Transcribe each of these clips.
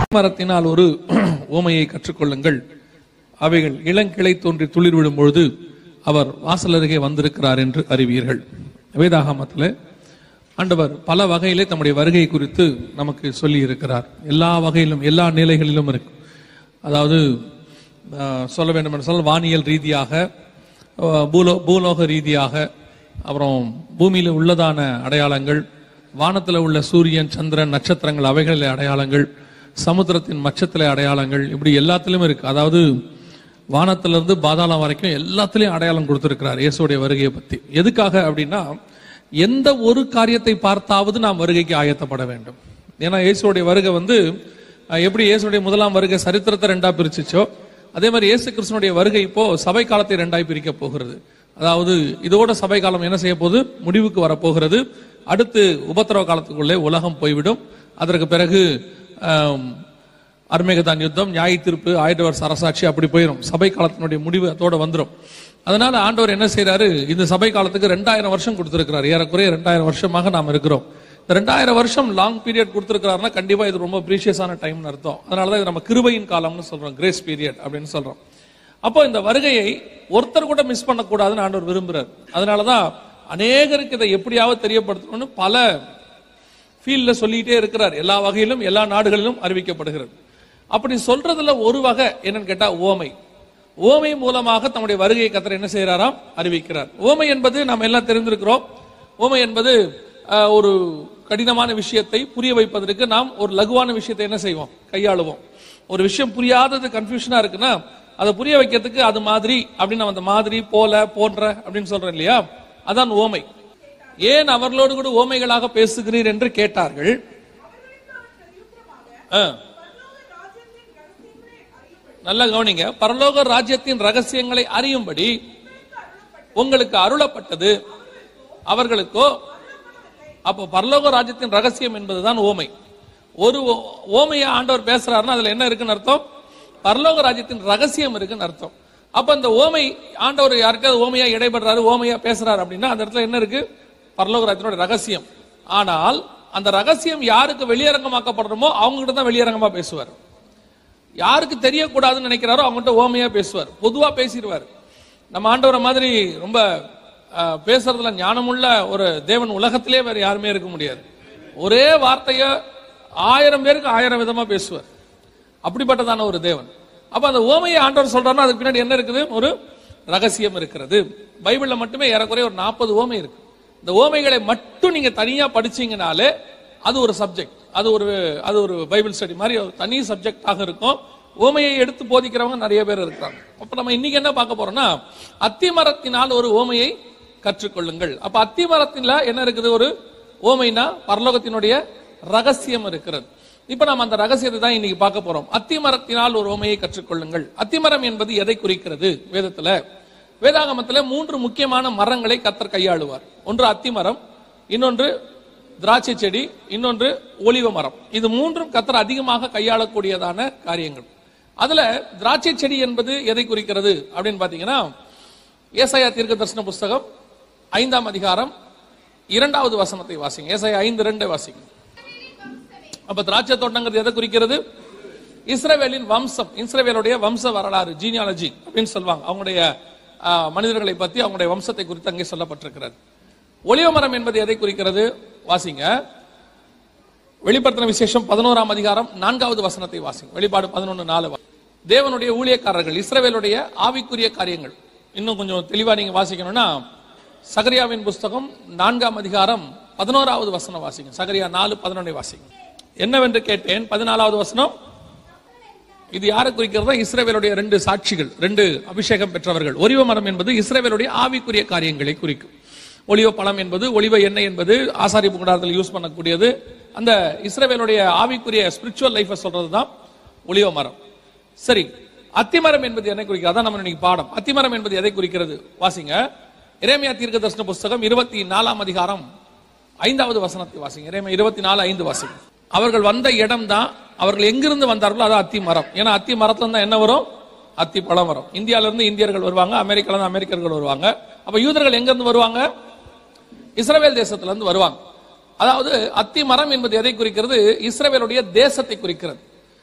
மரத்தினால் ஒரு ஓமையை கற்றுக்கொள்ளுங்கள் அவைகள் இளங்கிளை தோன்றி துளிர் விடும் பொழுது அவர் வாசல் அருகே வந்திருக்கிறார் என்று அறிவீர்கள் வேதாகமத்தில் ஆண்டவர் பல வகையிலே தம்முடைய வருகை குறித்து நமக்கு சொல்லி இருக்கிறார் எல்லா வகையிலும் எல்லா நிலைகளிலும் இருக்கு அதாவது ஆஹ், சொல்ல வேண்டும் என்று சொன்னால் வானியல் ரீதியாக ஆஹ், பூலோ பூலோக ரீதியாக அப்புறம் பூமியில உள்ளதான அடையாளங்கள் வானத்தில் உள்ள சூரியன் சந்திரன் நட்சத்திரங்கள் அவைகளில் அடையாளங்கள் சமுத்திரத்தின் மச்சத்திலே அடையாளங்கள் இப்படி எல்லாத்திலும் இருக்கு அதாவது வானத்திலிருந்து பாதாளம் வரைக்கும் எல்லாத்துலயும் அடையாளம் கொடுத்திருக்கிறார் இயேசுடைய வருகையை பத்தி எதுக்காக அப்படின்னா எந்த ஒரு காரியத்தை பார்த்தாவது நாம் வருகைக்கு ஆயத்தப்பட வேண்டும் ஏன்னா இயேசுடைய வருகை வந்து அஹ், எப்படி இயேசுடைய முதலாம் வருகை சரித்திரத்தை ரெண்டா பிரிச்சுச்சோ அதே மாதிரி இயேசு கிறிஸ்தனுடைய வருகை இப்போ சபை காலத்தை ரெண்டாய் பிரிக்க போகிறது அதாவது இதோட சபை காலம் என்ன செய்ய போகுது முடிவுக்கு வரப்போகிறது அடுத்து உபத்திரவ காலத்துக்குள்ளே உலகம் போய்விடும் அதற்கு பிறகு ஆம், அர்மேகதான் யுத்தம் நியாய தீர்ப்பு ஆயிரம் வருஷ அரசாட்சி அப்படி போயிடும் சபை காலத்தினுடைய முடிவு அதோட வந்துடும் அதனால ஆண்டவர் என்ன செய்றாரு இந்த சபை காலத்துக்கு ரெண்டாயிரம் வருஷம் கொடுத்திருக்கிறார் ஏறக்குறைய ரெண்டாயிரம் வருஷமாக நாம் இருக்கிறோம் இந்த ரெண்டாயிரம் வருஷம் லாங் பீரியட் கொடுத்திருக்கிறாருன்னா கண்டிப்பா இது ரொம்ப ப்ரீஷியஸான டைம்னு அர்த்தம் அதனாலதான் இது நம்ம கிருபையின் காலம்னு சொல்றோம் கிரேஸ் பீரியட் அப்படின்னு சொல்றோம் அப்போ இந்த வருகையை ஒருத்தர் கூட மிஸ் பண்ணக்கூடாதுன்னு ஆண்டவர் விரும்புறார் அதனாலதான் அநேகருக்கு இதை எப்படியாவது தெரியப்படுத்தணும்னு பல ஃபீல்ட்ல சொல்லிட்டே இருக்கிறார் எல்லா வகையிலும் எல்லா நாடுகளிலும் அறிவிக்கப்படுகிறது அப்படி சொல்றதுல ஒரு வகை என்னன்னு கேட்டா ஓமை ஓமை மூலமாக தம்முடைய வருகையை கத்தர் என்ன செய்யறாராம் அறிவிக்கிறார் ஓமை என்பது நாம் எல்லாம் தெரிந்திருக்கிறோம் ஓமை என்பது அஹ், ஒரு கடினமான விஷயத்தை புரிய வைப்பதற்கு நாம் ஒரு லகுவான விஷயத்தை என்ன செய்வோம் கையாளுவோம் ஒரு விஷயம் புரியாதது கன்ஃபியூஷனா இருக்குன்னா அதை புரிய வைக்கிறதுக்கு அது மாதிரி அப்படின்னு நம்ம அந்த மாதிரி போல போன்ற அப்படின்னு சொல்றோம் இல்லையா அதான் ஓமை ஏன் அவர்களோடு கூட ஓமைகளாக பேசுகிறீர் என்று கேட்டார்கள் ஆ. நல்லா கவனிங்க பரலோக ராஜ்யத்தின் ரகசியங்களை அறியும்படி உங்களுக்கு அருளப்பட்டது அவர்களுக்கோ அப்போ பரலோக ராஜ்யத்தின் ரகசியம் என்பதுதான் ஓமை ஒரு ஓ- ஓமையை ஆண்டவர் பேசுறாருன்னா அதுல என்ன இருக்குன்னு அர்த்தம் பரலோக ராஜ்யத்தின் ரகசியம் இருக்குன்னு அர்த்தம் அப்ப அந்த ஓமை ஆண்டவர் யாருக்காவது ஓமையா இடைபடுறாரு ஓமையா பேசுறாரு அப்படின்னா அந்த இடத்துல என்ன இருக்கு பரலோக ராஜ்யத்தினுடைய ரகசியம் ஆனால் அந்த ரகசியம் யாருக்கு வெளியரங்கமாக்கப்படுறமோ அவங்க கிட்ட தான் வெளியரங்கமா பேசுவார் யாருக்கு தெரியக்கூடாதுன்னு நினைக்கிறாரோ அவங்ககிட்ட ஓமையா பேசுவார் பொதுவா பேசிடுவார் நம்ம ஆண்டவரை மாதிரி ரொம்ப அஹ், பேசுறதுல ஞானமுள்ள ஒரு தேவன் உலகத்திலே வேற யாருமே இருக்க முடியாது ஒரே வார்த்தைய ஆயிரம் பேருக்கு ஆயிரம் விதமா பேசுவார் அப்படிப்பட்டதான ஒரு தேவன் அப்ப அந்த ஓமையை ஆண்டவர் சொல்றாருன்னா அதுக்கு பின்னாடி என்ன இருக்குது ஒரு ரகசியம் இருக்கிறது பைபிள்ல மட்டுமே ஏறக்குறைய ஒரு நாற்பது ஓமை இருக்கு இந்த ஓமைகளை மட்டும் நீங்க தனியா படிச்சீங்கனாலே அது ஒரு சப்ஜெக்ட் அது ஒரு அது ஒரு பைபிள் ஸ்டடி மாதிரி ஒரு தனி சப்ஜெக்டாக இருக்கும் ஓமையை எடுத்து போதிக்கிறவங்க நிறைய பேர் இருக்கிறாங்க அப்ப நம்ம இன்னைக்கு என்ன பார்க்க போறோம்னா அத்தி மரத்தினால் ஒரு ஓமையை கற்றுக்கொள்ளுங்கள் அப்ப அத்தி மரத்தில என்ன இருக்குது ஒரு ஓமைனா பரலோகத்தினுடைய ரகசியம் இருக்கிறது இப்ப நாம் அந்த ரகசியத்தை தான் இன்னைக்கு பார்க்க போறோம் அத்திமரத்தினால் ஒரு ஓமையை கற்றுக்கொள்ளுங்கள் அத்திமரம் என்பது எதை குறிக்கிறது வேதத்துல வேதாகமத்துல மூன்று முக்கியமான மரங்களை கத்தர் கையாளுவார் ஒன்று அத்திமரம் இன்னொன்று திராட்சை செடி இன்னொன்று ஒலிவ மரம் இது மூன்றும் கத்தர் அதிகமாக கையாளக்கூடியதான காரியங்கள் அதுல திராட்சை செடி என்பது எதை குறிக்கிறது அப்படின்னு பாத்தீங்கன்னா ஏசாயா தீர்க்க தரிசன புஸ்தகம் ஐந்தாம் அதிகாரம் இரண்டாவது வசனத்தை வாசிங்க ஏசாயா ஐந்து ரெண்டை வாசிங்க அப்ப திராட்சை தோட்டங்கிறது எதை குறிக்கிறது இஸ்ரவேலின் வம்சம் இஸ்ரவேலுடைய வம்ச வரலாறு ஜீனியாலஜி அப்படின்னு சொல்லுவாங்க அவங்களுடைய ஆ, மனிதர்களை பத்தி அவங்களுடைய வம்சத்தை குறித்து அங்கே சொல்லப்பட்டிருக்கிறது ஒளிவ மரம் என்பது எதை குறிக்கிறது வாசிங்க வெளிப்படுத்தின விசேஷம் பதினோராம் அதிகாரம் நான்காவது வசனத்தை வாசிங்க வெளிப்பாடு பதினொன்னு நாலு வா- தேவனுடைய ஊழியக்காரர்கள் இஸ்ரவேலுடைய ஆவிக்குரிய காரியங்கள் இன்னும் கொஞ்சம் தெளிவா நீங்க வாசிக்கணும்னா சகரியாவின் புஸ்தகம் நான்காம் அதிகாரம் பதினோராவது வசனம் வாசிங்க சகரியா நாலு பதினொன்னை வாசிங்க என்னவென்று கேட்டேன் பதினாலாவது வசனம் இது யாரை குறிக்கிறதா இஸ்ரவேலுடைய ரெண்டு சாட்சிகள் ரெண்டு அபிஷேகம் பெற்றவர்கள் ஒலிவ மரம் என்பது இஸ்ரவேலுடைய ஆவிக்குரிய காரியங்களை குறிக்கும் ஒலிவ பழம் என்பது ஒலிவ எண்ணெய் என்பது ஆசாரி புகடாரத்தில் யூஸ் பண்ணக்கூடியது அந்த இஸ்ரவேலுடைய ஆவிக்குரிய ஸ்பிரிச்சுவல் லைஃபை சொல்றது தான் ஒலிவ மரம் சரி அத்திமரம் என்பது எதை குறிக்கிறது அதான் நம்ம இன்னைக்கு பாடம் அத்திமரம் என்பது எதை குறிக்கிறது வாசிங்க இறைமையா தீர்க்க தரிசன புஸ்தகம் இருபத்தி நாலாம் அதிகாரம் ஐந்தாவது வசனத்தை வாசிங்க இறைமை இருபத்தி நாலு ஐந்து வாசிங்க அவர்கள் வந்த இடம் தான் அவர்கள் எங்கிருந்து வந்தார்களோ அது அத்தி மரம் ஏன்னா அத்தி மரத்துல இருந்தா என்ன வரும் அத்தி பழம் வரும் இந்தியால இருந்து இந்தியர்கள் வருவாங்க அமெரிக்கால இருந்து அமெரிக்கர்கள் வருவாங்க அப்ப யூதர்கள் எங்க இருந்து வருவாங்க இஸ்ரவேல் தேசத்துல இருந்து வருவாங்க அதாவது அத்தி மரம் என்பது எதை குறிக்கிறது இஸ்ரவேலுடைய தேசத்தை குறிக்கிறது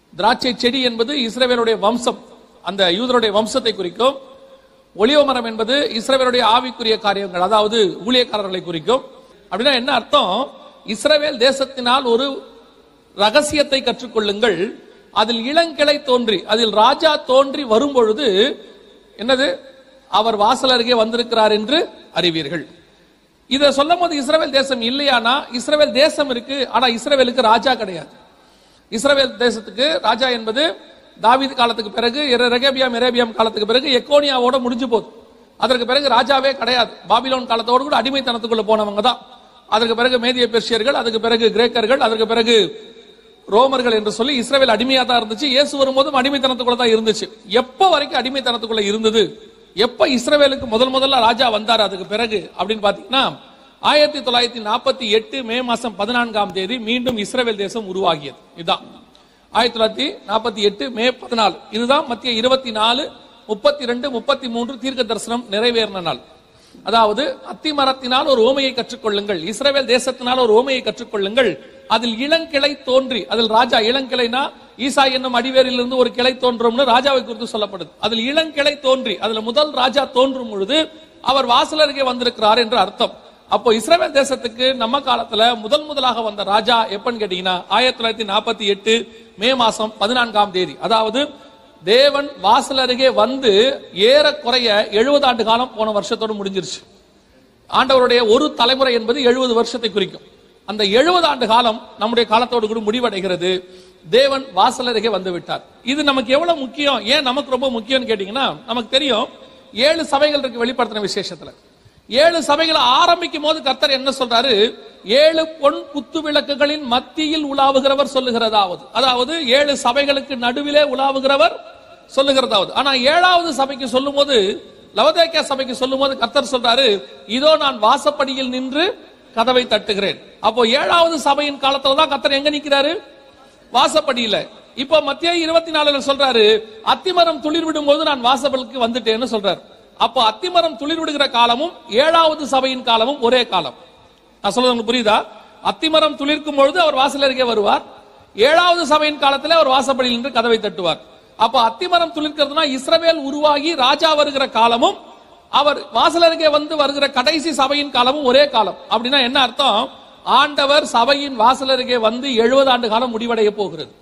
திராட்சை செடி என்பது இஸ்ரவேலுடைய வம்சம் அந்த யூதருடைய வம்சத்தை குறிக்கும் ஒளிவ மரம் என்பது இஸ்ரவேலுடைய ஆவிக்குரிய காரியங்கள் அதாவது ஊழியக்காரர்களை குறிக்கும் அப்படின்னா என்ன அர்த்தம் இஸ்ரவேல் தேசத்தினால் ஒரு ரகசியத்தை கற்றுக்கொள்ளுங்கள் அதில் இளங்கிளை தோன்றி அதில் ராஜா தோன்றி வரும்பொழுது என்னது அவர் வாசல் அருகே வந்திருக்கிறார் என்று அறிவீர்கள் இதை சொல்லும் போது இஸ்ரவேல் தேசம் இல்லையானா இஸ்ரவேல் தேசம் இருக்கு ஆனா இஸ்ரவேலுக்கு ராஜா கிடையாது இஸ்ரவேல் தேசத்துக்கு ராஜா என்பது தாவீது காலத்துக்கு பிறகு எர- ரெகேபியாம் எரேபியாம் காலத்துக்கு பிறகு எக்கோனியாவோட முடிஞ்சு போகுது அதற்கு பிறகு ராஜாவே கிடையாது பாபிலோன் காலத்தோடு கூட அடிமைத்தனத்துக்குள்ள போனவங்க தான் அதற்கு பிறகு மேதிய பெர்ஷியர்கள் அதுக்கு பிறகு கிரேக்கர்கள் அதற்கு பிறகு ரோமர்கள் என்று சொல்லி இஸ்ரவேல் அடிமையா தான் இருந்துச்சு இயேசு வரும்போதும் அடிமைத்தனத்துக்குள்ள தான் இருந்துச்சு எப்ப வரைக்கும் அடிமைத்தனத்துக்குள்ள இருந்தது எப்ப இஸ்ரவேலுக்கு முதல் முதல்ல ராஜா வந்தார் அதுக்கு பிறகு அப்படின்னு பாத்தீங்கன்னா ஆயிரத்தி தொள்ளாயிரத்தி நாற்பத்தி எட்டு மே மாசம் பதினான்காம் தேதி மீண்டும் இஸ்ரவேல் தேசம் உருவாகியது இதுதான் ஆயிரத்தி தொள்ளாயிரத்தி நாற்பத்தி எட்டு மே பதினாலு இதுதான் மத்திய இருபத்தி நாலு முப்பத்தி ரெண்டு முப்பத்தி மூன்று தீர்க்க தரிசனம் நிறைவேறின நாள் அதாவது அத்தி மரத்தினால் ஒரு ஓமையை கற்றுக்கொள்ளுங்கள் இஸ்ரவேல் தேசத்தினால் ஒரு ஓமையை கற்றுக்கொள்ளுங்கள் அதில் இளங்கிளை தோன்றி அதில் ராஜா இளங்கிளைனா ஈசா என்னும் அடிவேரிலிருந்து ஒரு கிளை தோன்றும்னு ராஜாவை குறித்து சொல்லப்படுது அதில் இளங்கிளை தோன்றி அதுல முதல் ராஜா தோன்றும் பொழுது அவர் வாசல் அருகே வந்திருக்கிறார் என்று அர்த்தம் அப்போ இஸ்ரவேல் தேசத்துக்கு நம்ம காலத்துல முதல் முதலாக வந்த ராஜா எப்பன்னு கேட்டீங்கன்னா ஆயிரத்தி தொள்ளாயிரத்தி நாற்பத்தி எட்டு மே மாசம் பதினான்காம் தேதி அதாவது தேவன் வாசல் அருகே வந்து ஏறக்குறைய எழுபது ஆண்டு காலம் போன வருஷத்தோடு முடிஞ்சிருச்சு ஆண்டவருடைய ஒரு தலைமுறை என்பது எழுபது வருஷத்தை குறிக்கும் அந்த எழுபது ஆண்டு காலம் நம்முடைய காலத்தோடு கூட முடிவடைகிறது தேவன் வாசல் அருகே வந்து விட்டார் இது நமக்கு எவ்வளவு முக்கியம் ஏன் நமக்கு ரொம்ப முக்கியம்னு கேட்டீங்கன்னா நமக்கு தெரியும் ஏழு சபைகள் இருக்கு வெளிப்படுத்தின விசேஷத்துல ஏழு சபைகளை ஆரம்பிக்கும் போது கர்த்தர் என்ன சொல்றாரு ஏழு பொன் குத்து விளக்குகளின் மத்தியில் உலாவுகிறவர் சொல்லுகிறதாவது அதாவது ஏழு சபைகளுக்கு நடுவிலே உலாவுகிறவர் சொல்லுகிறதாவது ஆனா ஏழாவது சபைக்கு சொல்லும்போது லவதேக்கியா சபைக்கு சொல்லும்போது கர்த்தர் சொல்றாரு இதோ நான் வாசப்படியில் நின்று கதவை தட்டுகிறேன் அப்போ ஏழாவது சபையின் காலத்துல தான் கர்த்தர் எங்க நிக்கிறாரு வாசப்படியில இப்போ மத்திய இருபத்தி நாலுல சொல்றாரு அத்திமரம் துளிர் விடும் போது நான் வாசப்பலுக்கு வந்துட்டேன்னு சொல்றாரு அப்போ அத்திமரம் துளிர் விடுகிற காலமும் ஏழாவது சபையின் காலமும் ஒரே காலம் நான் சொல்றது உங்களுக்கு புரியுதா அத்திமரம் துளிர்க்கும் பொழுது அவர் வாசல் அருகே வருவார் ஏழாவது சபையின் காலத்துல அவர் வாசப்படியில் நின்று கதவை தட்டுவார் அப்போ அத்திமரம் துளிர்க்கிறதுனா இஸ்ரவேல் உருவாகி ராஜா வருகிற காலமும் அவர் வாசல் அருகே வந்து வருகிற கடைசி சபையின் காலமும் ஒரே காலம் அப்படின்னா என்ன அர்த்தம் ஆண்டவர் சபையின் வாசல் அருகே வந்து எழுபது ஆண்டு காலம் முடிவடைய போகிறது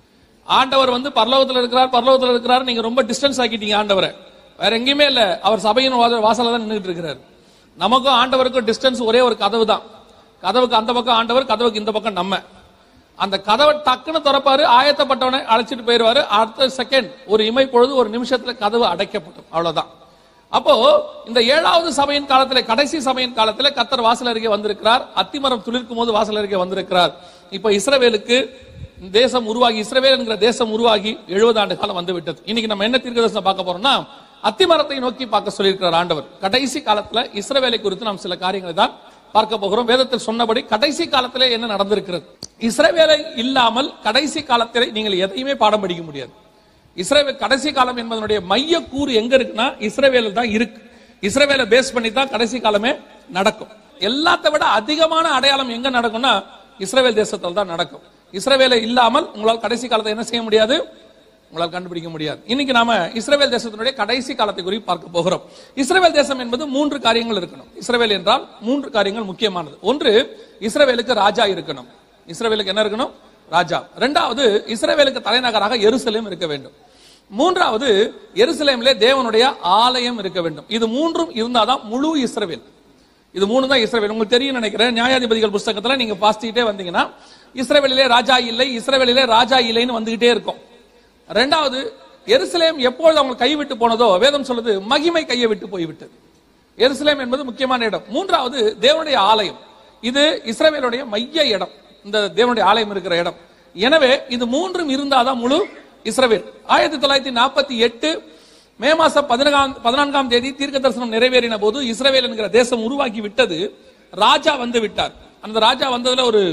ஆண்டவர் வந்து பரலோகத்துல இருக்கிறார் பரலோகத்துல இருக்கிறார் நீங்க ரொம்ப டிஸ்டன்ஸ் ஆக்கிட்டீங்க ஆண்டவரை வேற எங்கேயுமே இல்ல அவர் சபையின் வாச- வாசல்ல தான் நின்றுட்டு இருக்கிறார் நமக்கும் ஆண்டவருக்கும் டிஸ்டன்ஸ் ஒரே ஒரு கதவு தான் கதவுக்கு அந்த பக்கம் ஆண்டவர் கதவுக்கு இந்த பக்கம் நம்ம அந்த கதவை டக்குன்னு திறப்பாரு ஆயத்தப்பட்டவனை அழைச்சிட்டு போயிருவாரு அடுத்த செகண்ட் ஒரு இமை பொழுது ஒரு நிமிஷத்துல கதவு அடைக்கப்படும் அவ்வளவுதான் அப்போ இந்த ஏழாவது சபையின் காலத்துல கடைசி சபையின் காலத்துல கத்தர் வாசல் அருகே வந்திருக்கிறார் அத்திமரம் துளிர்க்கும் போது வாசல் அருகே வந்திருக்கிறார் இப்ப இஸ்ரவேலுக்கு தேசம் உருவாகி இஸ்ரவேல் என்கிற தேசம் உருவாகி எழுபது ஆண்டு காலம் வந்து விட்டது இன்னைக்கு நம்ம என்ன தீர்க்கதரிசனம் பார்க்க போறோம்னா அத்திமரத்தை நோக்கி பார்க்க சொல்லியிருக்கிறார் ஆண்டவர் கடைசி காலத்துல இஸ்ரவேலை குறித்து நாம் சில காரியங்களை தான் பார்க்க போகிறோம் வேதத்தில் சொன்னபடி கடைசி காலத்திலே என்ன நடந்திருக்கிறது இஸ்ரவேலை இல்லாமல் கடைசி காலத்திலே நீங்கள் எதையுமே பாடம் படிக்க முடியாது இஸ்ரேல் கடைசி காலம் என்பதனுடைய மைய கூறு எங்க இருக்குன்னா இஸ்ரேவேல தான் இருக்கு இஸ்ரேவேலை பேஸ் பண்ணி தான் கடைசி காலமே நடக்கும் எல்லாத்தை விட அதிகமான அடையாளம் எங்க நடக்கும்னா இஸ்ரேல் தேசத்தில் தான் நடக்கும் இஸ்ரேவேலை இல்லாமல் உங்களால் கடைசி காலத்தை என்ன செய்ய முடியாது உங்களால் கண்டுபிடிக்க முடியாது இன்னைக்கு நாம இஸ்ரேல் தேசத்தினுடைய கடைசி காலத்தை குறித்து பார்க்க போகிறோம் இஸ்ரேல் தேசம் என்பது மூன்று காரியங்கள் இருக்கணும் இஸ்ரேல் என்றால் மூன்று காரியங்கள் முக்கியமானது ஒன்று இஸ்ரேலுக்கு ராஜா இருக்கணும் இஸ்ரேலுக்கு என்ன இருக்கணும் ராஜா இரண்டாவது இஸ்ரேலுக்கு தலைநகராக எருசலேம் இருக்க வேண்டும் மூன்றாவது எருசலேமிலே தேவனுடைய ஆலயம் இருக்க வேண்டும் இது மூன்றும் இருந்தாதான் முழு இஸ்ரவேல் இது மூணு தான் இஸ்ரவேல் உங்களுக்கு தெரியும் நினைக்கிறேன் நியாயாதிபதிகள் புஸ்தகத்துல நீங்க பாஸ்டிட்டே வந்தீங்கன்னா இஸ்ரவேலிலே ராஜா இல்லை இஸ்ரவேலிலே ராஜா இல்லைன்னு வந்துகிட்டே இருக்கும் ரெண்டாவது எருசலேம் எப்பொழுது அவங்க கைவிட்டு போனதோ வேதம் சொல்லுது மகிமை கையை விட்டு போய்விட்டது எருசலேம் என்பது முக்கியமான இடம் மூன்றாவது தேவனுடைய ஆலயம் இது இஸ்ரவேலுடைய மைய இடம் இந்த தேவனுடைய ஆலயம் இருக்கிற இடம் எனவே இது மூன்றும் இருந்தாதான் முழு இஸ்ரவேல் ஆயிரத்தி தொள்ளாயிரத்தி நாற்பத்தி எட்டு மே மாசம் பதினான்காம் பதினான்காம் தேதி தீர்க்க தரிசனம் நிறைவேறின போது இஸ்ரவேல் என்கிற தேசம் உருவாக்கி விட்டது ராஜா வந்து விட்டார் அந்த ராஜா வந்ததுல ஒரு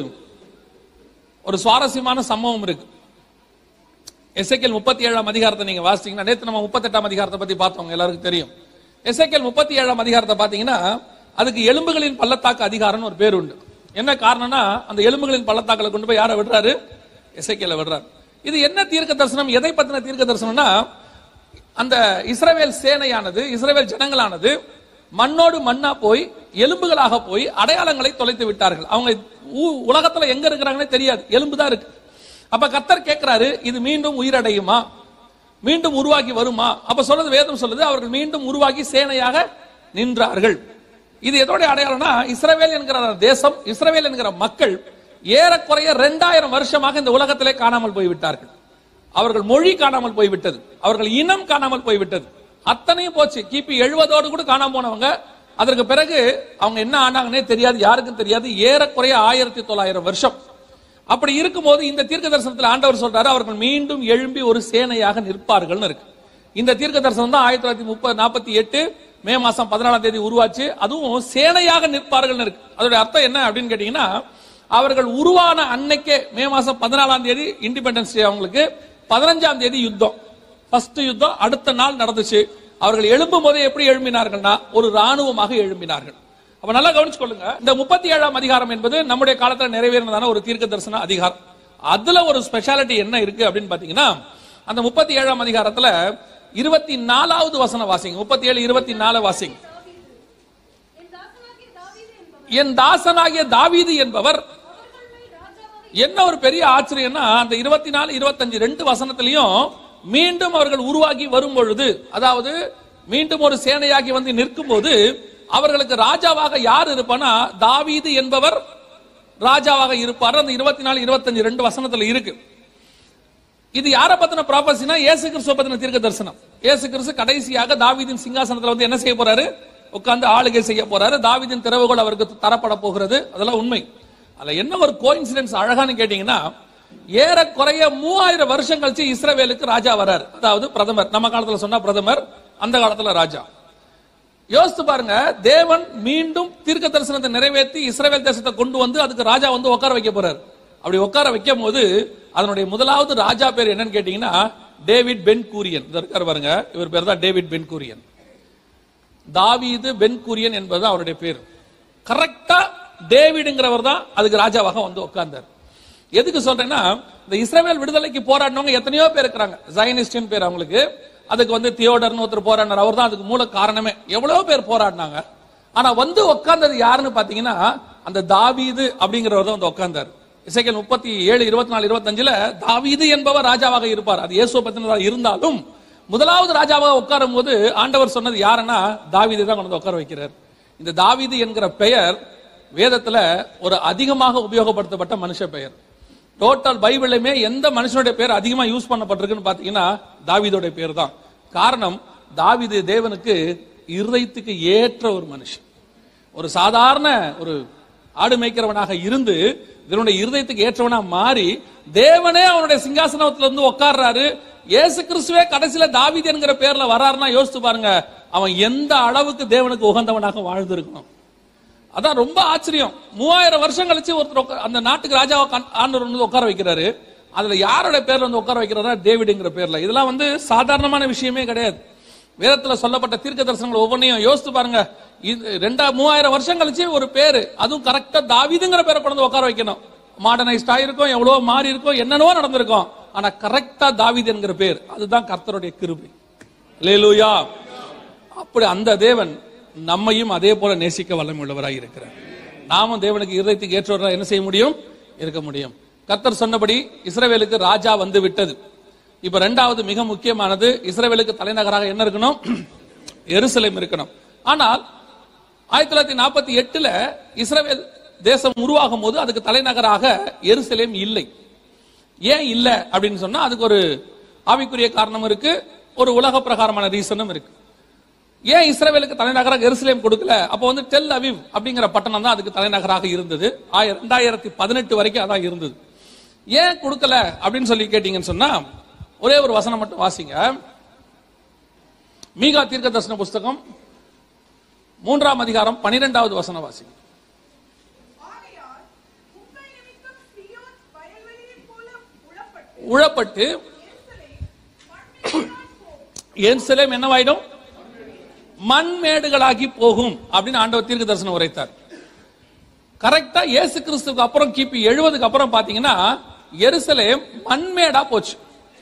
ஒரு சுவாரஸ்யமான சம்பவம் இருக்கு எசேக்கியல் முப்பத்தி ஏழாம் அதிகாரத்தை நீங்க வாசிச்சீங்கன்னா நேத்து நம்ம முப்பத்தெட்டாம் அதிகாரத்தை பத்தி பார்த்தோம் எல்லாருக்கும் தெரியும் எசேக்கியல் முப்பத்தி ஏழாம் அதிகாரத்தை பாத்தீங்கன்னா அதுக்கு எலும்புகளின் பள்ளத்தாக்கு அதிகாரம்னு ஒரு பேர் உண்டு என்ன காரணம்னா அந்த எலும்புகளின் பள்ளத்தாக்களை கொண்டு போய் யாரை விடுறாரு எசேக்கியல விடுறாரு இது என்ன தீர்க்க தரிசனம் எதை பத்தின தீர்க்க தரிசனம்னா அந்த இஸ்ரவேல் சேனையானது இஸ்ரவேல் ஜனங்களானது மண்ணோடு மண்ணா போய் எலும்புகளாக போய் அடையாளங்களை தொலைத்து விட்டார்கள் அவங்க ஊ- உலகத்துல எங்க இருக்கிறாங்கன்னே தெரியாது எலும்பு தான் இருக்கு அப்ப கத்தர் கேட்கிறாரு இது மீண்டும் உயிரடையுமா மீண்டும் உருவாகி வருமா அப்ப சொல்றது வேதம் சொல்லுது அவர்கள் மீண்டும் உருவாகி சேனையாக நின்றார்கள் இது எதோட அடையாளம்னா இஸ்ரவேல் என்கிற தேசம் இஸ்ரவேல் என்கிற மக்கள் ஏறக்குறைய ரெண்டாயிரம் வருஷமாக இந்த உலகத்திலே காணாமல் போய்விட்டார்கள் அவர்கள் மொழி காணாமல் போய்விட்டது அவர்கள் இனம் காணாமல் போய்விட்டது அத்தனையும் போச்சு கிபி எழுபதோடு கூட காணாம போனவங்க அதற்கு பிறகு அவங்க என்ன ஆனாங்கன்னே தெரியாது யாருக்கும் தெரியாது ஏறக்குறைய ஆயிரத்தி தொள்ளாயிரம் வருஷம் அப்படி இருக்கும்போது இந்த தீர்க்க தரிசனத்தில் ஆண்டவர் சொல்றாரு அவர்கள் மீண்டும் எழும்பி ஒரு சேனையாக நிற்பார்கள்னு இருக்கு இந்த தீர்க்க தரிசனம் தான் ஆயிரத்தி தொள்ளாயிரத்தி முப்பது நாற்பத்தி எட்டு மே மாசம் பதினாலாம் தேதி உருவாச்சு அதுவும் சேனையாக நிற்பார்கள் இருக்கு அதோட அர்த்தம் என்ன அப்படின்னு கேட்டீங்கன்னா அவர்கள் உருவான அன்னைக்கே மே மாசம் பதினாலாம் தேதி இண்டிபெண்டன்ஸ் டே அவங்களுக்கு பதினஞ்சாம் தேதி யுத்தம் ஃபர்ஸ்ட் யுத்தம் அடுத்த நாள் நடந்துச்சு அவர்கள் எழும்பும் போதே எப்படி எழும்பினார்கள்னா ஒரு ராணுவமாக எழும்பினார்கள் அப்ப நல்லா கவனிச்சுக்கொள்ளுங்க இந்த முப்பத்தி ஏழாம் அதிகாரம் என்பது நம்முடைய காலத்துல நிறைவேறினதான ஒரு தீர்க்க தரிசன அதிகாரம் அதுல ஒரு ஸ்பெஷாலிட்டி என்ன இருக்கு அப்படின்னு பாத்தீங்கன்னா அந்த முப்பத்தி ஏழாம் அதிகாரத்துல இருபத்தி நாலாவது வசன வாசிங்க முப்பத்தி ஏழு இருபத்தி நாலு வாசிங்க என் தாசனாகிய தாவீது என்பவர் என் தாசனாகிய தாவீது என்பவர் அவர்களுடைய ராஜாவாக என்ன ஒரு பெரிய ஆச்சரியம்னா அந்த இருபத்தி நாலு இருபத்தஞ்சு ரெண்டு வசனத்திலையும் மீண்டும் அவர்கள் உருவாகி வரும் பொழுது அதாவது மீண்டும் ஒரு சேனையாகி வந்து நிற்கும் போது அவர்களுக்கு ராஜாவாக யார் இருப்பானா தாவீது என்பவர் ராஜாவாக இருப்பார் அந்த இருபத்தி நாலு இருபத்தஞ்சு ரெண்டு வசனத்துல இருக்கு இது யார பத்தின ப்ராபசினா இயேசு கிறிஸ்துவ பத்தின தீர்க்க தரிசனம் இயேசு கிறிஸ்து கடைசியாக தாவீதின் சிங்காசனத்துல வந்து என்ன செய்ய போறாரு உட்கார்ந்து ஆளுகை செய்ய போறாரு தாவீதின் திறவுகள் அவருக்கு தரப்பட போகிறது அதெல்லாம் உண்மை அதுல என்ன ஒரு கோயின்சிடன்ஸ் அழகான்னு கேட்டீங்கன்னா ஏறக்குறைய மூவாயிரம் வருஷம் கழிச்சு இஸ்ரவேலுக்கு ராஜா வராரு அதாவது பிரதமர் நம்ம காலத்துல சொன்னா பிரதமர் அந்த காலத்துல ராஜா யோசித்து பாருங்க தேவன் மீண்டும் தீர்க்க தரிசனத்தை நிறைவேற்றி இஸ்ரவேல் தேசத்தை கொண்டு வந்து அதுக்கு ராஜா வந்து உட்கார வைக்க போறாரு அப்படி உட்கார வைக்கும் போது அதனுடைய முதலாவது ராஜா பேர் என்னன்னு கேட்டீங்கன்னா டேவிட் பென் கூரியன் இந்த இருக்காரு பாருங்க இவர் பேர் தான் டேவிட் பென் கூரியன் தாவீது பென் கூரியன் என்பது அவருடைய பேர் கரெக்டா டேவிடுங்கிறவர் தான் அதுக்கு ராஜாவாக வந்து உட்கார்ந்தார் எதுக்கு சொல்றேன்னா இந்த இஸ்ரவேல் விடுதலைக்கு போராடினவங்க எத்தனையோ பேர் இருக்கிறாங்க ஜைனிஸ்டின் பேர் அவங்களுக்கு அதுக்கு வந்து தியோடர்னு ஒருத்தர் போராடினார் அவர் தான் அதுக்கு மூல காரணமே எவ்வளவு பேர் போராடினாங்க ஆனா வந்து உட்கார்ந்தது யாருன்னு பாத்தீங்கன்னா அந்த தாவீது அப்படிங்கிறவர் தான் வந்து உட்கார்ந்தார் இசைக்கல் முப்பத்தி ஏழு இருபத்தி நாலு இருபத்தஞ்சுல தாவீது என்பவர் ராஜாவாக இருப்பார் அது இயேசு பத்தினதா இருந்தாலும் முதலாவது ராஜாவாக உட்காரும் போது ஆண்டவர் சொன்னது யாருன்னா தாவீதை தான் கொண்டு வந்து உட்கார வைக்கிறார் இந்த தாவீது என்கிற பெயர் வேதத்துல ஒரு அதிகமாக உபயோகப்படுத்தப்பட்ட மனுஷ பெயர் டோட்டல் பைபிளுமே எந்த மனுஷனுடைய பேர் அதிகமா யூஸ் பண்ணப்பட்டிருக்குன்னு பாத்தீங்கன்னா தாவீதோட பேர் தான் காரணம் தாவீது தேவனுக்கு இருதயத்துக்கு ஏற்ற ஒரு மனுஷன் ஒரு சாதாரண ஒரு ஆடு மேய்க்கிறவனாக இருந்து இதனுடைய இருதயத்துக்கு ஏற்றவனா மாறி தேவனே அவனுடைய சிங்காசனத்துல இருந்து உட்கார்றாரு இயேசு கிறிஸ்துவே கடைசியில தாவீது என்கிற பேர்ல வராருன்னா யோசித்து பாருங்க அவன் எந்த அளவுக்கு தேவனுக்கு உகந்தவனாக வாழ்ந்திருக்கணும் அதான் ரொம்ப ஆச்சரியம் மூவாயிரம் வருஷம் கழிச்சு ஒருத்தர் உட்கா- அந்த நாட்டுக்கு ராஜாவை கண்- ஆண்டவர் வந்து உட்கார வைக்கிறாரு அதுல யாரோட பேர்ல வந்து உட்கார வைக்கிறாரா டேவிடுங்கிற பேர்ல இதெல்லாம் வந்து சாதாரணமான விஷயமே கிடையாது வேதத்துல சொல்லப்பட்ட தீர்க்க தரிசனங்கள் ஒவ்வொன்றையும் யோசித்து பாருங்க இது ரெண்டா மூவாயிரம் வருஷம் கழிச்சு ஒரு பேரு அதுவும் கரெக்டா தாவீதுங்கிற பேரை கொண்டு வந்து உட்கார வைக்கணும் மாடர்னைஸ்ட் ஆயிருக்கும் எவ்வளவோ மாறி இருக்கும் என்னென்னவோ நடந்திருக்கும் ஆனா கரெக்டா தாவீது என்கிற பேர் அதுதான் கர்த்தருடைய கிருபை அல்லேலூயா அப்படி அந்த தேவன் நம்மையும் அதே போல நேசிக்க வல்லமை உள்ளவராய் இருக்கிறார் நாமும் தேவனுக்கு இருதயத்துக்கு ஏற்றவராக என்ன செய்ய முடியும் இருக்க முடியும் கர்த்தர் சொன்னபடி இஸ்ரவேலுக்கு ராஜா வந்து விட்டது இப்ப ரெண்டாவது மிக முக்கியமானது இஸ்ரவேலுக்கு தலைநகராக என்ன இருக்கணும் எருசலேம் இருக்கணும் ஆனால் ஆயிரத்தி தொள்ளாயிரத்தி நாற்பத்தி எட்டுல இஸ்ரவேல் தேசம் உருவாகும் போது அதுக்கு தலைநகராக எருசலேம் இல்லை ஏன் இல்ல அப்படின்னு சொன்னா அதுக்கு ஒரு ஆவிக்குரிய காரணம் இருக்கு ஒரு உலக பிரகாரமான ரீசனும் இருக்கு ஏன் இஸ்ரவேலுக்கு தலைநகராக எருசலேம் கொடுக்கல அப்போ வந்து டெல் அவிவ் அப்படிங்கிற பட்டணம் தான் அதுக்கு தலைநகராக இருந்தது ஆயிர- ரெண்டாயிரத்தி பதினெட்டு வரைக்கும் அதான் இருந்தது ஏன் கொடுக்கல அப்படின்னு சொல்லி கேட்டீங்கன்னு சொன்னா ஒரே ஒரு வசனம் மட்டும் வாசிங்க மீகா தீர்க்க தரிசன புஸ்தகம் மூன்றாம் அதிகாரம் பனிரெண்டாவது வசனம் வாசிங்க ஆகையால் உங்கள் நிமித்தம் சீயோன் வயல்வெளியைப் போல உழப்பட்டு, உழப்பட்டு எருசலேம் மண்மேடாய் போகும். எருசலேம் என்னவாயிடும் மண்மேடுகளாகி போகும் அப்படின்னு ஆண்டவர் தீர்க்க தரிசனம் உரைத்தார் கரெக்டா இயேசு கிறிஸ்துக்கு அப்புறம் கிபி எழுபதுக்கு அப்புறம் பாத்தீங்கன்னா எருசலேம் மண்மேடா போச்சு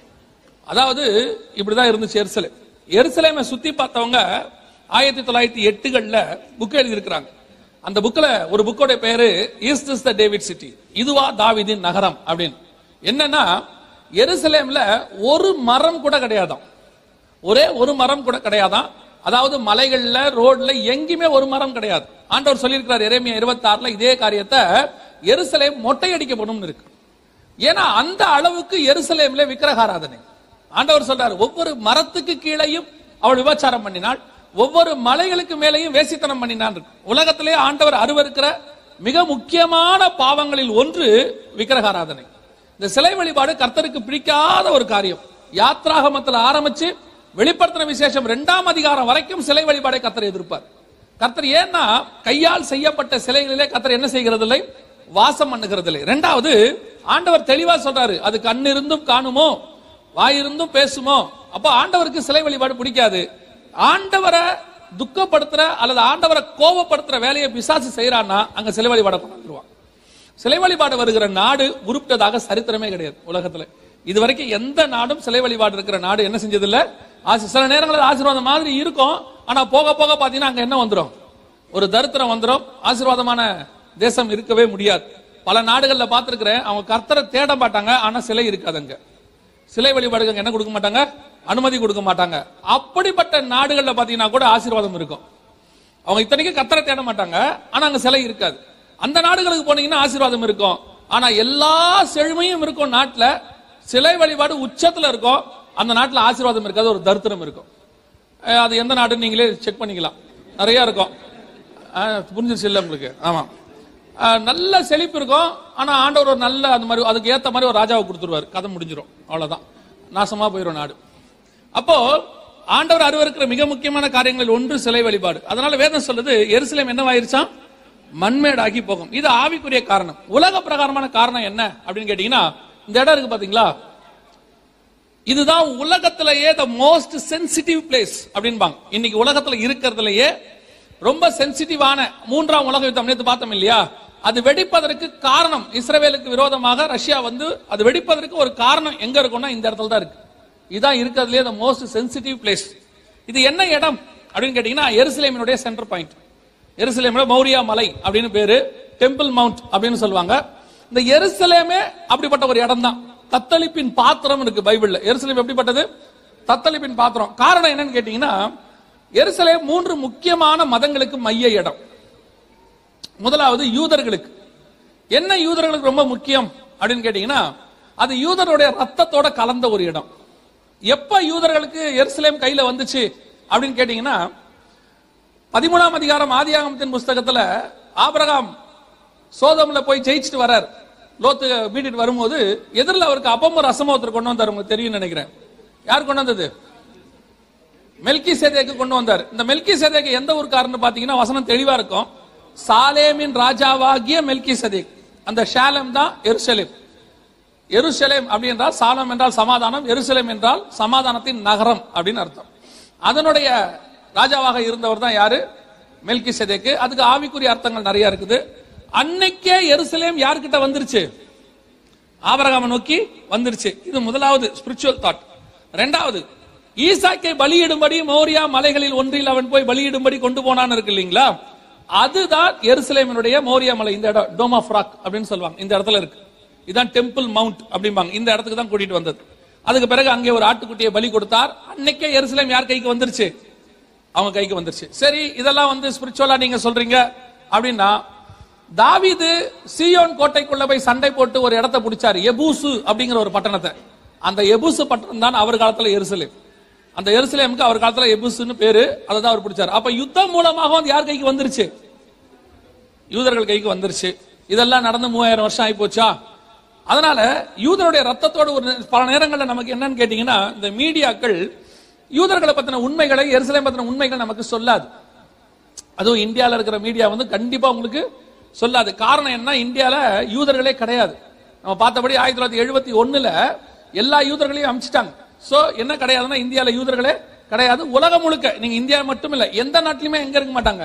அதாவது இப்படிதான் இருந்துச்சு எருசலேம் எருசலேமை சுத்தி பார்த்தவங்க ஆயிரத்தி தொள்ளாயிரத்தி எட்டுகள்ல புக் எழுதியிருக்கிறாங்க அந்த புக்ல ஒரு புக்கோட பேரு is this the David city இதுவா தாவீதின் நகரம் அப்படின்னு என்னன்னா எருசலேம்ல ஒரு மரம் கூட கிடையாதாம் ஒரே ஒரு மரம் கூட கிடையாதாம் அதாவது மலைகள்ல ரோட்ல எங்கேயுமே ஒரு மரம் கிடையாது ஆண்டவர் சொல்லியிருக்கிறார் எரேமியா இருபத்தி இதே காரியத்தை எருசலேம் மொட்டையடிக்கப்படும் இருக்கு ஏன்னா அந்த அளவுக்கு எருசலேம்ல விக்கிரகாராதனை ஆண்டவர் சொல்றாரு ஒவ்வொரு மரத்துக்கு கீழையும் அவள் விபச்சாரம் பண்ணினாள் ஒவ்வொரு மலைகளுக்கு மேலேயும் வேசித்தனம் பண்ணினான் இருக்கு. உலகத்திலே ஆண்டவர் அருவருக்கிற மிக முக்கியமான பாவங்களில் ஒன்று விக்கிரகாராதனை இந்த சிலை வழிபாடு கர்த்தருக்கு பிடிக்காத ஒரு காரியம் யாத்ராகமத்தில் ஆரம்பிச்சு வெளிப்படுத்தின விசேஷம் இரண்டாம் அதிகாரம் வரைக்கும் சிலை வழிபாடை கர்த்தர் எதிர்ப்பார் கர்த்தர் ஏன்னா கையால் செய்யப்பட்ட சிலைகளிலே கர்த்தர் என்ன செய்கிறது இல்லை வாசம் பண்ணுகிறது இல்லை ரெண்டாவது ஆண்டவர் தெளிவா சொல்றாரு அது கண்ணிருந்தும் காணுமோ வாயிருந்தும் பேசுமோ அப்போ ஆண்டவருக்கு சிலை வழிபாடு பிடிக்காது ஆண்டவரை துக்கப்படுத்துற அல்லது ஆண்டவரை கோபப்படுத்துற வேலையை பிசாசு செய்யறான்னா அங்க சிலை வழிபாடை கொண்டாந்துருவான் சிலை வழிபாடு வருகிற நாடு உருப்பிட்டதாக சரித்திரமே கிடையாது உலகத்துல இது வரைக்கும் எந்த நாடும் சிலை வழிபாடு இருக்கிற நாடு என்ன செஞ்சதில்ல ஆசி- சில நேரங்களில் ஆசீர்வாதம் மாதிரி இருக்கும் ஆனா போக போக பாத்தீங்கன்னா அங்க என்ன வந்துரும் ஒரு தரித்திரம் வந்துரும் ஆசீர்வாதமான தேசம் இருக்கவே முடியாது பல நாடுகள்ல பார்த்திருக்கிறேன் அவங்க கர்த்தரை தேட மாட்டாங்க ஆனா சிலை இருக்காது அங்க சிலை வழிபாடுக்கு அங்க என்ன கொடுக்க மாட்டாங்க அனுமதி கொடுக்க மாட்டாங்க அப்படிப்பட்ட நாடுகள்ல பாத்தீங்கன்னா கூட ஆசீர்வாதம் இருக்கும் அவங்க இத்தனைக்கும் கத்தரை தேட மாட்டாங்க ஆனா அங்க சிலை இருக்காது அந்த நாடுகளுக்கு போனீங்கன்னா ஆசீர்வாதம் இருக்கும் ஆனா எல்லா செழுமையும் இருக்கும் நாட்டுல சிலை வழிபாடு உச்சத்துல இருக்கும் அந்த நாட்டுல ஆசீர்வாதம் இருக்காது ஒரு தரித்திரம் இருக்கும் அஹ் அது எந்த நாடுன்னு நீங்களே செக் பண்ணிக்கலாம் நிறைய இருக்கும் அஹ் புரிஞ்சிருச்சு இல்ல உங்களுக்கு ஆமா அஹ் நல்ல செழிப்பு இருக்கும் ஆனா ஆண்டவர் ஒரு நல்ல அந்த மாதிரி அதுக்கு ஏத்த மாதிரி ஒரு ராஜாவை கொடுத்துருவாரு கதை முடிஞ்சிரும் அவ்வளவுதான் நாசமா போயிடும் நாடு அப்போ ஆண்டவர் அருவருக்கிற மிக முக்கியமான காரியங்களில் ஒன்று சிலை வழிபாடு அதனால வேதம் சொல்லுது எருசலேம் என்னவாயிருச்சாம் மண்மேடாகி போகும் இது ஆவிக்குரிய காரணம் உலக பிரகாரமான காரணம் என்ன அப்படின்னு கேட்டீங்கன்னா இந்த இடம் இருக்கு பாத்தீங்களா இதுதான் உலகத்திலேயே த மோஸ்ட் சென்சிட்டிவ் பிளேஸ் அப்படின்பாங்க இன்னைக்கு உலகத்துல இருக்கிறதுலயே ரொம்ப சென்சிட்டிவான மூன்றாம் உலக யுத்தம் நேத்து பார்த்தோம் இல்லையா அது வெடிப்பதற்கு காரணம் இஸ்ரவேலுக்கு விரோதமாக ரஷ்யா வந்து அது வெடிப்பதற்கு ஒரு காரணம் எங்க இருக்கும்னா இந்த இடத்துல தான் இருக்கு இதான் இருக்கிறதுலயே த மோஸ்ட் சென்சிட்டிவ் பிளேஸ் இது என்ன இடம் அப்படின்னு கேட்டீங்கன்னா எருசலேமினுடைய சென்டர் பாயிண்ட் எருசலேம்ல மௌரியா மலை அப்படின்னு பேரு டெம்பிள் மவுண்ட் அப்படின்னு சொல்லுவாங்க இந்த எருசலேமே அப்படிப்பட்ட ஒரு இடம் தான் தத்தளிப்பின் பாத்திரம் இருக்கு பைபிள்ல எருசலேம் எப்படிப்பட்டது தத்தளிப்பின் பாத்திரம் காரணம் என்னன்னு கேட்டீங்கன்னா எருசலேம் மூன்று முக்கியமான மதங்களுக்கு மைய இடம் முதலாவது யூதர்களுக்கு என்ன யூதர்களுக்கு ரொம்ப முக்கியம் அப்படின்னு கேட்டீங்கன்னா அது யூதருடைய ரத்தத்தோட கலந்த ஒரு இடம் எப்ப யூதர்களுக்கு எருசலேம் கையில வந்துச்சு அப்படின்னு கேட்டீங்கன்னா பதிமூணாம் அதிகாரம் ஆதியாகமத்தின் புஸ்தகத்துல ஆபிரகாம் சோதம்ல போய் ஜெயிச்சுட்டு வரார் லோத்து மீட்டிட்டு வரும்போது எதிரில் அவருக்கு அப்பமும் ரசமும் ஒருத்தர் கொண்டு வந்தார் உங்களுக்கு தெரியும் நினைக்கிறேன் யார் கொண்டு வந்தது மெல்கி சேதேக்கு கொண்டு வந்தார் இந்த மெல்கி சேதேக்கு எந்த ஊருக்காரன்னு பாத்தீங்கன்னா வசனம் தெளிவா இருக்கும் சாலேமின் ராஜாவாகிய மெல்கி சதேக் அந்த ஷாலம் தான் எருசலேம் எருசலேம் அப்படி என்றால் சாலம் என்றால் சமாதானம் எருசலேம் என்றால் சமாதானத்தின் நகரம் அப்படின்னு அர்த்தம் அதனுடைய ராஜாவாக இருந்தவர் தான் யாரு மெல்கி சதேக்கு அதுக்கு ஆவிக்குரிய அர்த்தங்கள் நிறைய இருக்குது அன்னைக்கே எருசலேம் யார்கிட்ட வந்துருச்சு ஆபரகாம நோக்கி வந்துருச்சு இது முதலாவது ஸ்பிரிச்சுவல் தாட் ரெண்டாவது ஈசாக்கை பலியிடும்படி மோரியா மலைகளில் ஒன்றில் அவன் போய் பலியிடும்படி கொண்டு போனான்னு இருக்கு இல்லைங்களா அதுதான் எருசலேமினுடைய மோரியா மலை இந்த இடம் டோம் ஆஃப் ராக் அப்படின்னு சொல்லுவாங்க இந்த இடத்துல இருக்கு இதான் டெம்பிள் மவுண்ட் அப்படிம்பாங்க இந்த இடத்துக்கு தான் கூட்டிட்டு வந்தது அதுக்கு பிறகு அங்கே ஒரு ஆட்டுக்குட்டியை பலி கொடுத்தார் அன்னைக்கே எருசலேம் யார் கைக்கு வந்துருச்சு அவங்க கைக்கு வந்துருச்சு சரி இதெல்லாம் வந்து ஸ்பிரிச்சுவலா நீங்க சொல்றீங்க அப்படின்னா தாவீது சீயோன் கோட்டைக்குள்ள போய் சண்டை போட்டு ஒரு இடத்தை பிடிச்சாரு எபூசு அப்படிங்கிற ஒரு பட்டணத்தை அந்த எபூசு பட்டணம் தான் அவர் காலத்துல எருசலேம் அந்த எருசலேமுக்கு அவர் காலத்துல எபூசுன்னு பேரு அதை தான் அவர் பிடிச்சாரு அப்ப யுத்தம் மூலமாக வந்து யார் கைக்கு வந்துருச்சு யூதர்கள் கைக்கு வந்துருச்சு இதெல்லாம் நடந்து மூவாயிரம் வருஷம் ஆகி போச்சா அதனால யூதருடைய ரத்தத்தோட ஒரு பல நேரங்கள்ல நமக்கு என்னன்னு கேட்டீங்கன்னா இந்த மீடியாக்கள் யூதர்களை பத்தின உண்மைகளை எருசலேம் பத்தின உண்மைகள் நமக்கு சொல்லாது அதுவும் இந்தியால இருக்கிற மீடியா வந்து கண்டிப்பா உங்களுக்கு சொல்லாது காரணம் என்ன இந்தியால யூதர்களே கிடையாது நம்ம பார்த்தபடி ஆயிரத்தி தொள்ளாயிரத்தி எழுபத்தி ஒண்ணுல எல்லா யூதர்களையும் அமிச்சிட்டாங்க சோ என்ன கிடையாதுன்னா இந்தியால யூதர்களே கிடையாது உலகம் முழுக்க நீங்க இந்தியா மட்டும் இல்ல எந்த நாட்டிலுமே எங்க இருக்க மாட்டாங்க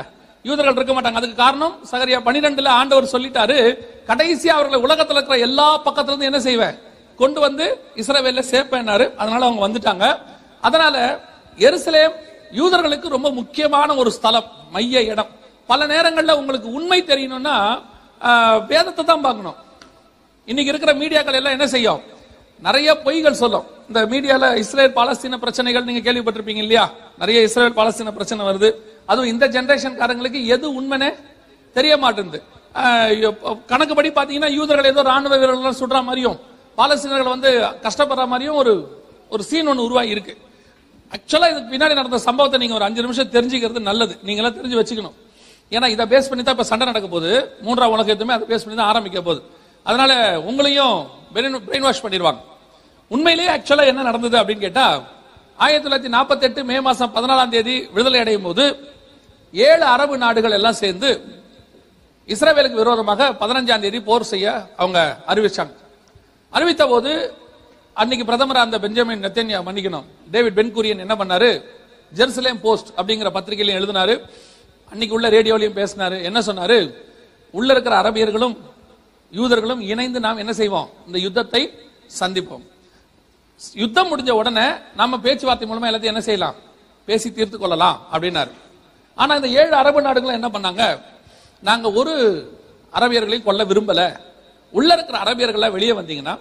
யூதர்கள் இருக்க மாட்டாங்க அதுக்கு காரணம் சகரியா பனிரெண்டுல ஆண்டவர் சொல்லிட்டாரு கடைசியா அவர்களை உலகத்துல இருக்கிற எல்லா பக்கத்துல இருந்து என்ன செய்வேன் கொண்டு வந்து இஸ்ரவேல்ல சேர்ப்பேன்னாரு அதனால அவங்க வந்துட்டாங்க அதனால எருசலேம் யூதர்களுக்கு ரொம்ப முக்கியமான ஒரு ஸ்தலம் மைய இடம் பல நேரங்கள்ல உங்களுக்கு உண்மை தெரியணும்னா ஆஹ், வேதத்தை தான் பார்க்கணும் இன்னைக்கு இருக்கிற மீடியாக்கள் எல்லாம் என்ன செய்யும் நிறைய பொய்கள் சொல்லும் இந்த மீடியால இஸ்ரேல் பாலஸ்தீன பிரச்சனைகள் நீங்க கேள்விப்பட்டிருப்பீங்க இல்லையா நிறைய இஸ்ரேல் பாலஸ்தீன பிரச்சனை வருது அதுவும் இந்த ஜெனரேஷன் காரங்களுக்கு எது உண்மைனே தெரிய மாட்டேங்குது ஆஹ் இப்ப கணக்குப்படி பாத்தீங்கன்னா யூதர்கள் ஏதோ ராணுவ வீரர்கள் சுடுற மாதிரியும் பாலஸ்தீனர்கள் வந்து கஷ்டப்படுற மாதிரியும் ஒரு ஒரு சீன் ஒன்று உருவாகி இருக்கு ஆக்சுவலா இதுக்கு பின்னாடி நடந்த சம்பவத்தை நீங்க ஒரு அஞ்சு நிமிஷம் தெரிஞ்சுக்கிறது நல்லது நீங்க எல்லாம் தெரிஞ்சு வச்சுக்கணும் ஏன்னா இதை பேஸ் பண்ணி தான் இப்ப சண்டை நடக்க போகுது மூன்றாம் உலகத்துமே அதை பேஸ் பண்ணி தான் ஆரம்பிக்க போகுது அதனால உங்களையும் பிரெயின் வாஷ் பண்ணிடுவாங்க உண்மையிலேயே ஆக்சுவலா என்ன நடந்தது அப்படின்னு கேட்டா ஆயிரத்தி தொள்ளாயிரத்தி நாற்பத்தி எட்டு மே மாசம் பதினாலாம் தேதி விடுதலை அடையும் போது ஏழு அரபு நாடுகள் எல்லாம் சேர்ந்து இஸ்ரேலுக்கு விரோதமாக பதினஞ்சாம் தேதி போர் செய்ய அவங்க அறிவிச்சாங்க அறிவித்த போது அன்னைக்கு பிரதமர் அந்த பெஞ்சமின் நெத்தன்யா மன்னிக்கணும் டேவிட் பென்குரியன் என்ன பண்ணாரு ஜெருசலேம் போஸ்ட் அப்படிங்கிற பத்திரிகையிலையும் எழுதினாரு அன்னைக்கு உள்ள ரேடியோலையும் பேசினாரு என்ன சொன்னாரு உள்ள இருக்கிற அரபியர்களும் யூதர்களும் இணைந்து நாம் என்ன செய்வோம் இந்த யுத்தத்தை சந்திப்போம் யுத்தம் முடிஞ்ச உடனே நம்ம பேச்சுவார்த்தை மூலமா எல்லாத்தையும் என்ன செய்யலாம் பேசி தீர்த்து கொள்ளலாம் அப்படின்னாரு ஆனா இந்த ஏழு அரபு நாடுகளும் என்ன பண்ணாங்க நாங்க ஒரு அரபியர்களையும் கொல்ல விரும்பல உள்ள இருக்கிற அரபியர்கள வெளியே வந்தீங்கன்னா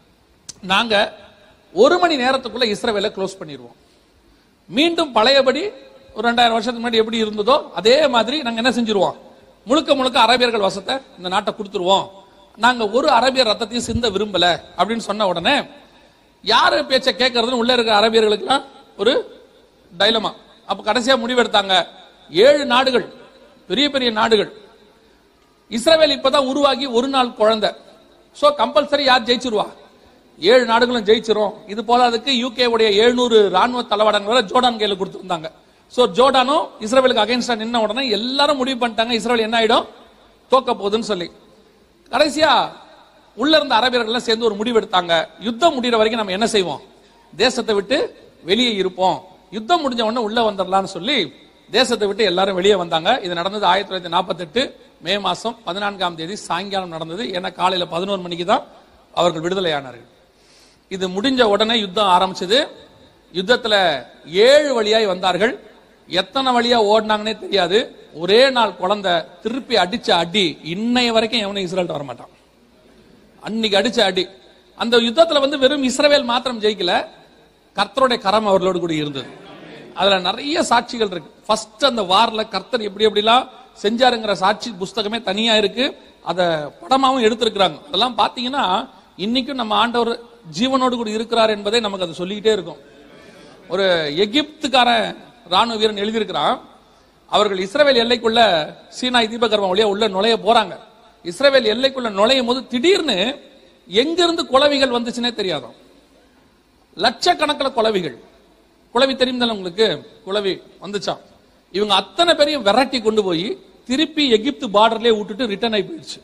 நாங்க ஒரு மணி நேரத்துக்குள்ள இஸ்ரவேலை க்ளோஸ் பண்ணிடுவோம் மீண்டும் பழையபடி ஒரு ரெண்டாயிரம் வருஷத்துக்கு முன்னாடி எப்படி இருந்ததோ அதே மாதிரி நாங்க என்ன செஞ்சிருவோம் முழுக்க முழுக்க அரபியர்கள் வசத்தை இந்த நாட்டை கொடுத்துருவோம் நாங்க ஒரு அரபியர் ரத்தத்தையும் சிந்த விரும்பல அப்படின்னு சொன்ன உடனே யாரு பேச்ச கேட்கறதுன்னு உள்ள இருக்கிற அரபியர்களுக்குலாம் ஒரு டைலமா அப்ப கடைசியா முடிவெடுத்தாங்க ஏழு நாடுகள் பெரிய பெரிய நாடுகள் இஸ்ரவேல் இப்பதான் உருவாகி ஒரு நாள் குழந்தை சோ கம்பல்சரி யார் ஜெயிச்சிருவா ஏழு நாடுகளும் ஜெயிச்சிரும் இது போதாதுக்கு யூகே உடைய எழுநூறு ராணுவ தளவாடங்களை ஜோர்டான் கையில கொடுத்திருந்தாங்க சோ ஜோர்டானும் இஸ்ரேலுக்கு அகைன்ஸ்டா நின்ன உடனே எல்லாரும் முடிவு பண்ணிட்டாங்க இஸ்ரேல் என்ன ஆயிடும் தோக்க போகுதுன்னு சொல்லி கடைசியா உள்ள இருந்த அரபியர்கள் எல்லாம் சேர்ந்து ஒரு முடிவு எடுத்தாங்க யுத்தம் முடிகிற வரைக்கும் நம்ம என்ன செய்வோம் தேசத்தை விட்டு வெளியே இருப்போம் யுத்தம் முடிஞ்ச உடனே உள்ள வந்துடலாம்னு சொல்லி தேசத்தை விட்டு எல்லாரும் வெளியே வந்தாங்க இது நடந்தது ஆயிரத்தி தொள்ளாயிரத்தி நாற்பத்தெட்டு மே மாசம் பதினான்காம் தேதி சாயங்காலம் நடந்தது ஏன்னா காலையில பதினோரு மணிக்கு தான் அவர்கள் விடுதலையானார்கள் இது முடிஞ்ச உடனே யுத்தம் ஆரம்பிச்சது யுத்தத்துல ஏழு வழியாய் வந்தார்கள் எத்தனை வழியா ஓடினாங்கன்னே தெரியாது ஒரே நாள் குழந்தை திருப்பி அடிச்ச அடி இன்னைய வரைக்கும் எவனும் இஸ்ரேல் வர மாட்டான் அன்னைக்கு அடிச்ச அடி அந்த யுத்தத்துல வந்து வெறும் இஸ்ரவேல் மாத்திரம் ஜெயிக்கல கர்த்தருடைய கரம் அவர்களோடு கூட இருந்தது அதுல நிறைய சாட்சிகள் இருக்கு ஃபர்ஸ்ட் அந்த வார்ல கர்த்தர் எப்படி எப்படிலாம் செஞ்சாருங்கிற சாட்சி புஸ்தகமே தனியா இருக்கு அத படமாவும் எடுத்திருக்கிறாங்க அதெல்லாம் பாத்தீங்கன்னா இன்னைக்கும் நம்ம ஆண்டவர் ஜீவனோடு கூட இருக்கிறார் என்பதை நமக்கு அது சொல்லிக்கிட்டே இருக்கும் ஒரு எகிப்துக்காரன் ராணுவ வீரன் எழுதியிருக்கிறான் அவர்கள் இஸ்ரவேல் எல்லைக்குள்ள சீனாய் தீபகர்மம் வழியா உள்ள நுழைய போறாங்க இஸ்ரவேல் எல்லைக்குள்ள நுழையும் போது திடீர்னு எங்கிருந்து குளவிகள் வந்துச்சுன்னே தெரியாதாம் லட்சக்கணக்கில் குளவிகள் குளவி தெரியுமில்ல உங்களுக்கு குளவி வந்துச்சாம் இவங்க அத்தனை பேரையும் விரட்டி கொண்டு போய் திருப்பி எகிப்து பார்டர்லயே விட்டுட்டு ரிட்டர்ன் ஆகி போயிடுச்சு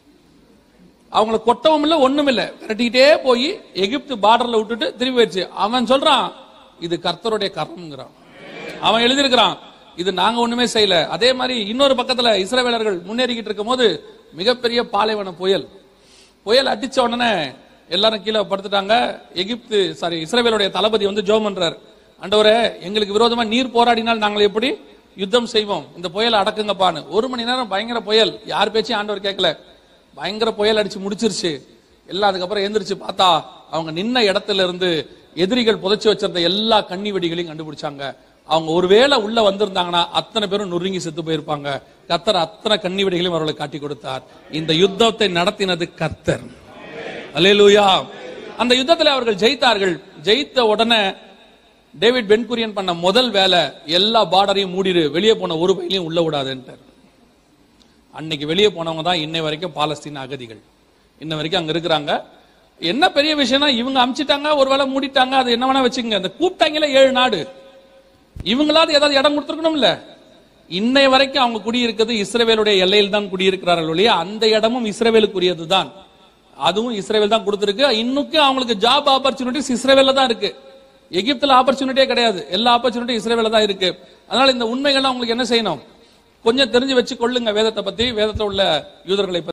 அவங்கள கொட்டவும் இல்ல ஒண்ணும் இல்ல விரட்டிக்கிட்டே போய் எகிப்து பார்டர்ல விட்டுட்டு திரும்பி போயிடுச்சு அவன் சொல்றான் இது கர்த்தருடைய கரம்ங்கிறான் அவன் எழுதியிருக்கிறான் இது நாங்க ஒண்ணுமே செய்யல அதே மாதிரி இன்னொரு பக்கத்துல இஸ்ரவேலர்கள் முன்னேறிக்கிட்டு இருக்கும் போது மிகப்பெரிய பாலைவன புயல் புயல் அடிச்ச உடனே எல்லாரும் கீழே படுத்துட்டாங்க எகிப்து சாரி இஸ்ரவேலுடைய தளபதி வந்து ஜோம் பண்றார் ஆண்டவரே எங்களுக்கு விரோதமா நீர் போராடினால் நாங்கள் எப்படி யுத்தம் செய்வோம் இந்த புயலை அடக்குங்கப்பான்னு ஒரு மணி நேரம் பயங்கர புயல் யார் பேச்சையும் ஆண்டவர் கேட்கல பயங்கர புயல் அடிச்சு முடிச்சிருச்சு எல்லாம் அதுக்கப்புறம் எந்திரிச்சு பார்த்தா அவங்க நின்ன இடத்துல இருந்து எதிரிகள் புதைச்சு வச்சிருந்த எல்லா கண்ணி வெடிகளையும் கண்டுபிடிச்சாங்க அவங்க ஒருவேளை உள்ள வந்திருந்தாங்கன்னா அத்தனை பேரும் நொறுங்கி செத்து போயிருப்பாங்க கர்த்தர் அத்தனை கண்ணி வெடிகளையும் அவர்களை காட்டி கொடுத்தார் இந்த யுத்தத்தை நடத்தினது கர்த்தர் அல்லேலூயா அந்த யுத்தத்தில் அவர்கள் ஜெயித்தார்கள் ஜெயித்த உடனே டேவிட் பென்குரியன் பண்ண முதல் வேலை எல்லா பார்டரையும் மூடிடு வெளியே போன ஒரு பையிலையும் உள்ள விடாதுன்ட்டார் அன்னைக்கு வெளியே போனவங்க தான் இன்னை வரைக்கும் பாலஸ்தீன அகதிகள் இன்ன வரைக்கும் அங்க இருக்கிறாங்க என்ன பெரிய விஷயம்னா இவங்க அமிச்சிட்டாங்க ஒருவேளை மூடிட்டாங்க அது என்ன வேணா வச்சுக்கோங்க அந்த கூப்பிட்டாங்களே ஏழு நாடு இவங்களாவது ஏதாவது இடம் கொடுத்துருக்கணும் இல்ல இன்னை வரைக்கும் அவங்க குடியிருக்கிறது இஸ்ரவேலுடைய எல்லையில் தான் குடியிருக்கிறார்கள் ஒழிய அந்த இடமும் இஸ்ரவேலுக்குரியது தான் அதுவும் இஸ்ரேல் தான் கொடுத்திருக்கு இன்னுக்கும் அவங்களுக்கு ஜாப் ஆப்பர்ச்சுனிட்டிஸ் இஸ்ரேவேல்ல தான் இருக்கு எகிப்துல ஆப்பர்ச்சுனிட்டியே கிடையாது எல்லா ஆப்பர்ச்சுனிட்டி இஸ்ரேவேல்ல தான் இருக்கு அதனால இந்த உண்மைகள்லாம் உங்களுக்கு என்ன செய்யணும் கொஞ்சம் தெரிஞ்சு வச்சு கொள்ளுங்க வேதத்தை பத்தி வேதத்துல உள்ள யூதர்களை பத்தி